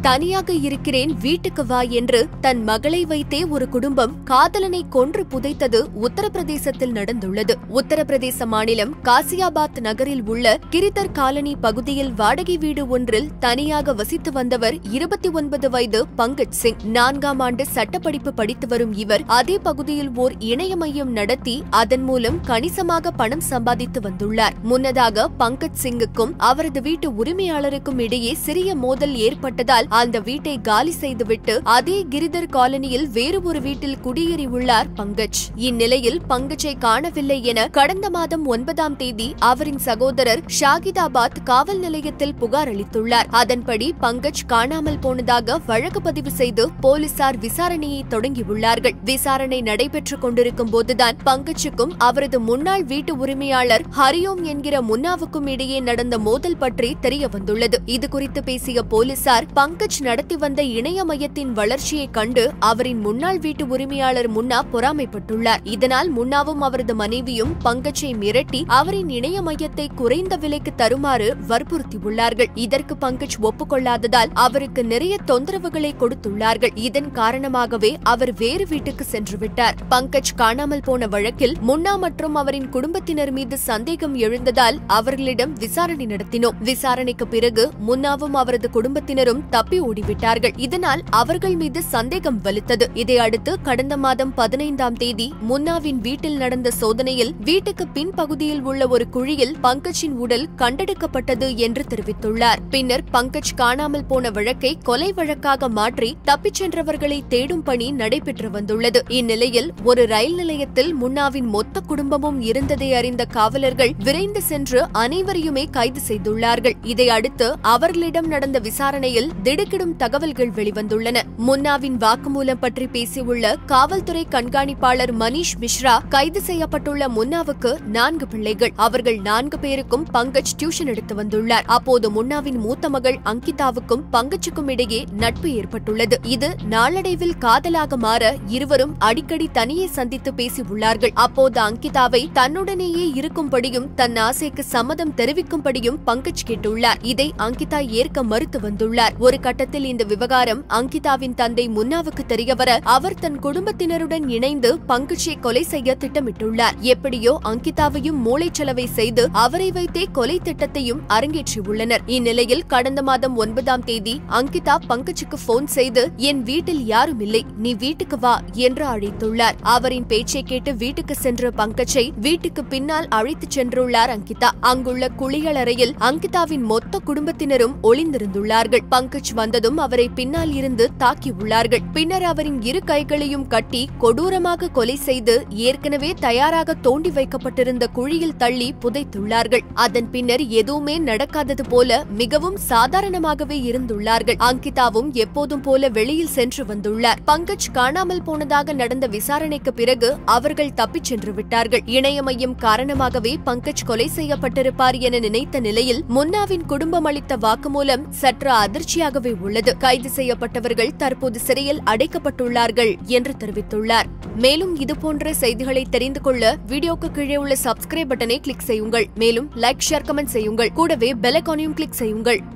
தனியாக இருக்கிறேன் வீட்டுக்கு வா என்று தன் மகளை வைத்தே ஒரு குடும்பம் காதலனை கொன்று புதைத்தது உத்தரப்பிரதேசத்தில் நடந்துள்ளது உத்தரப்பிரதேச மாநிலம் காசியாபாத் நகரில் உள்ள கிரிதர் காலனி பகுதியில் வாடகை வீடு ஒன்றில் தனியாக வசித்து வந்தவர் இருபத்தி ஒன்பது வயது பங்கஜ் சிங் நான்காம் ஆண்டு சட்டப்படிப்பு படித்து வரும் இவர் அதே பகுதியில் ஓர் இணைய மையம் நடத்தி அதன் மூலம் கணிசமாக பணம் சம்பாதித்து வந்துள்ளார் முன்னதாக பங்கஜ் சிங்குக்கும் அவரது வீட்டு உரிமையாளருக்கும் இடையே சிறிய மோதல் ஏற்பட்டதால் அந்த வீட்டை காலி செய்துவிட்டு அதே கிரிதர் காலனியில் வேறு ஒரு வீட்டில் குடியேறியுள்ளார் பங்கஜ் இந்நிலையில் பங்கஜை காணவில்லை என கடந்த மாதம் ஒன்பதாம் தேதி அவரின் சகோதரர் ஷாகிதாபாத் காவல் நிலையத்தில் புகார் அளித்துள்ளார் அதன்படி பங்கஜ் காணாமல் போனதாக வழக்கு பதிவு செய்து போலீசார் விசாரணையை தொடங்கியுள்ளார்கள் விசாரணை நடைபெற்றுக் கொண்டிருக்கும் போதுதான் பங்கஜுக்கும் அவரது முன்னாள் வீட்டு உரிமையாளர் ஹரியோம் என்கிற முன்னாவுக்கும் இடையே நடந்த மோதல் பற்றி தெரிய வந்துள்ளது இதுகுறித்து பேசிய போலீசார் பங்கஜ் நடத்தி வந்த இணைய மையத்தின் வளர்ச்சியை கண்டு அவரின் முன்னாள் வீட்டு உரிமையாளர் முன்னா பொறாமைப்பட்டுள்ளார் இதனால் முன்னாவும் அவரது மனைவியும் பங்கஜை மிரட்டி அவரின் இணைய மையத்தை குறைந்த விலைக்கு தருமாறு வற்புறுத்தியுள்ளார்கள் இதற்கு பங்கஜ் ஒப்புக்கொள்ளாததால் அவருக்கு நிறைய தொந்தரவுகளை கொடுத்துள்ளார்கள் இதன் காரணமாகவே அவர் வேறு வீட்டுக்கு சென்று விட்டார் பங்கஜ் காணாமல் போன வழக்கில் முன்னா மற்றும் அவரின் குடும்பத்தினர் மீது சந்தேகம் எழுந்ததால் அவர்களிடம் விசாரணை நடத்தினோம் விசாரணைக்கு பிறகு முன்னாவும் அவரது குடும்பத்தினரும் தப்பி ஓடிவிட்டார்கள் இதனால் அவர்கள் மீது சந்தேகம் வலுத்தது இதையடுத்து கடந்த மாதம் பதினைந்தாம் தேதி முன்னாவின் வீட்டில் நடந்த சோதனையில் வீட்டுக்கு பின்பகுதியில் உள்ள ஒரு குழியில் பங்கஜின் உடல் கண்டெடுக்கப்பட்டது என்று தெரிவித்துள்ளார் பின்னர் பங்கஜ் காணாமல் போன வழக்கை கொலை வழக்காக மாற்றி தப்பிச் சென்றவர்களை தேடும் பணி நடைபெற்று வந்துள்ளது இந்நிலையில் ஒரு ரயில் நிலையத்தில் முன்னாவின் மொத்த குடும்பமும் இருந்ததை அறிந்த காவலர்கள் விரைந்து சென்று அனைவரையுமே கைது செய்துள்ளார்கள் இதையடுத்து அவர்களிடம் நடந்த விசாரணையில் திடுக்கிடும் தகவல்கள் வெளிவந்துள்ளன முன்னாவின் வாக்குமூலம் பற்றி பேசியுள்ள காவல்துறை கண்காணிப்பாளர் மணீஷ் மிஸ்ரா கைது செய்யப்பட்டுள்ள முன்னாவுக்கு நான்கு பிள்ளைகள் அவர்கள் நான்கு பேருக்கும் பங்கஜ் டியூஷன் எடுத்து வந்துள்ளார் அப்போது முன்னாவின் மூத்த மகள் அங்கிதாவுக்கும் பங்கஜுக்கும் இடையே நட்பு ஏற்பட்டுள்ளது இது நாளடைவில் காதலாக மாற இருவரும் அடிக்கடி தனியே சந்தித்து பேசியுள்ளார்கள் அப்போது அங்கிதாவை தன்னுடனேயே இருக்கும்படியும் தன் ஆசைக்கு சம்மதம் தெரிவிக்கும்படியும் பங்கஜ் கேட்டுள்ளார் இதை அங்கிதா ஏற்க மறுத்து வந்துள்ளார் ஒரு கட்டத்தில் இந்த விவகாரம் அங்கிதாவின் தந்தை முன்னாவுக்கு தெரியவர அவர் தன் குடும்பத்தினருடன் இணைந்து பங்கஜை கொலை செய்ய திட்டமிட்டுள்ளார் எப்படியோ அங்கிதாவையும் மூளைச்சலவை செய்து அவரை வைத்தே கொலை திட்டத்தையும் அரங்கேற்றியுள்ளனர் இந்நிலையில் கடந்த மாதம் ஒன்பதாம் தேதி அங்கிதா பங்கஜுக்கு போன் செய்து என் வீட்டில் யாரும் இல்லை நீ வீட்டுக்கு வா என்று அழைத்துள்ளார் அவரின் பேச்சை கேட்டு வீட்டுக்கு சென்ற பங்கஜை வீட்டுக்கு பின்னால் அழைத்துச் சென்றுள்ளார் அங்கிதா அங்குள்ள குளியலறையில் அங்கிதாவின் மொத்த குடும்பத்தினரும் ஒளிந்திருந்துள்ளார்கள் பங்கஜ் வந்ததும் அவரை பின்னால் இருந்து தாக்கியுள்ளார்கள் பின்னர் அவரின் இரு கைகளையும் கட்டி கொடூரமாக கொலை செய்து ஏற்கனவே தயாராக தோண்டி வைக்கப்பட்டிருந்த குழியில் தள்ளி புதைத்துள்ளார்கள் அதன் பின்னர் எதுவுமே நடக்காதது போல மிகவும் சாதாரணமாகவே இருந்துள்ளார்கள் அங்கிதாவும் எப்போதும் போல வெளியில் சென்று வந்துள்ளார் பங்கஜ் காணாமல் போனதாக நடந்த விசாரணைக்கு பிறகு அவர்கள் தப்பிச் சென்று விட்டார்கள் இணைய மையம் காரணமாகவே பங்கஜ் கொலை செய்யப்பட்டிருப்பார் என நினைத்த நிலையில் முன்னாவின் குடும்பம் அளித்த வாக்குமூலம் சற்று அதிர்ச்சியாகவே உள்ளது கைது செய்யப்பட்டவர்கள் தற்போது சிறையில் அடைக்கப்பட்டுள்ளார்கள் என்று தெரிவித்துள்ளார் மேலும் இதுபோன்ற செய்திகளை தெரிந்து கொள்ள வீடியோக்கு கீழே உள்ள சப்ஸ்கிரைப் பட்டனை கிளிக் செய்யுங்கள் மேலும் லைக் ஷேர் கமெண்ட் செய்யுங்கள் கூடவே பெல் ஐகானையும் கிளிக் செய்யுங்கள்